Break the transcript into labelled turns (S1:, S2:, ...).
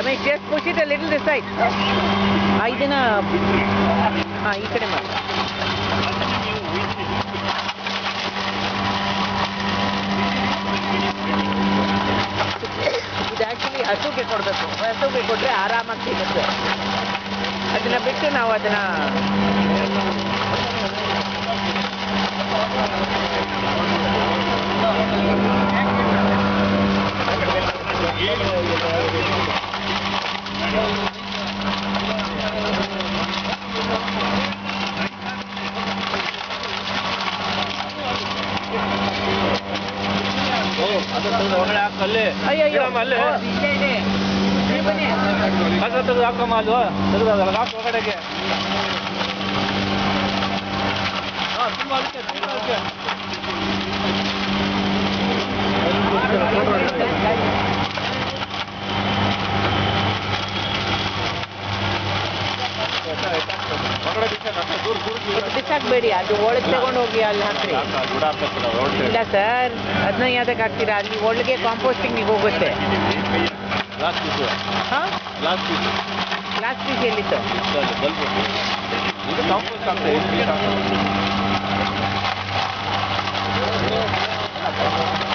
S1: Ramesh just push it little this side ಇದನ್ನ ಹಾಂ ಈ ಕಡೆ ಮಾಡಿ ಇದು ಆ್ಯಕ್ಚುಲಿ ಹಸುಗೆ ಕೊಡಬೇಕು ಹಸುಗೆ ಕೊಟ್ಟರೆ ಆರಾಮಾಗಿ ಸಿಗುತ್ತೆ ಅದನ್ನ ಬಿಟ್ಟು ನಾವು ಅದನ್ನ
S2: ಅದು ತೆಗ್ದು ಒಳಗಡೆ ಹಾಕು ಅಲ್ಲಿ
S1: ಅಯ್ಯೋ
S2: ಇಡಮ್ಮ ಅಲ್ಲಿ
S1: ಬನ್ನಿ
S2: ಕಸ ತೆಗೆದು ಹಾಕಮ್ಮ ಅದು ತೆಗೆದು ಅದ್ರಲ್ಲಿ ಹಾಕು ಒಳಗಡೆಗೆ ಹಾಂ ತುಂಬ ಅದಕ್ಕೆ ತುಂಬ ಅದಕ್ಕೆ ಹೊರಗಡೆ ಬಿಸಾಕು, ಅಷ್ಟೇ ದೂರ ದೂರ ದೂರ
S1: ಬಿಸಾಕ್ಬೇಡಿ ಅದು ಒಳಗೆ ತಗೊಂಡು ಹೋಗಿ ಅಲ್ಲಿ ಹಾಕ್ರಿ
S2: ಹಾಕು, ಅದು ಬುಡ ಹಾಕ್ಬೇಕಲ್ಲ, ರೋಡ್ ಸೈಡ್.
S1: ಇಲ್ಲ ಸರ್ ಅದನ್ನ ಯಾವ್ದಕ್ಕೆ ಹಾಕ್ತೀರಾ ಅಲ್ಲಿ ಒಳಗೆ ಕಾಂಪೋಸ್ಟಿಂಗ್ ಹೋಗುತ್ತೆ
S2: ಲಾಸ್ಟ್ ಪೀಸು
S1: ಹಾಂ
S2: ಲಾಸ್ಟ್ ಪೀಸು
S1: ಲಾಸ್ಟ್ ಪೀಸ್ ಎಲ್ಲಿತ್ತು
S2: ಅಲ್ಲಿ ಬಲ್ಬ್ ಇದು ಕಾಂಪೋಸ್ಟ್ ಆಗ್ತದೆ ಇದು ಪೀಸ್ ಆಗ್ತದೆ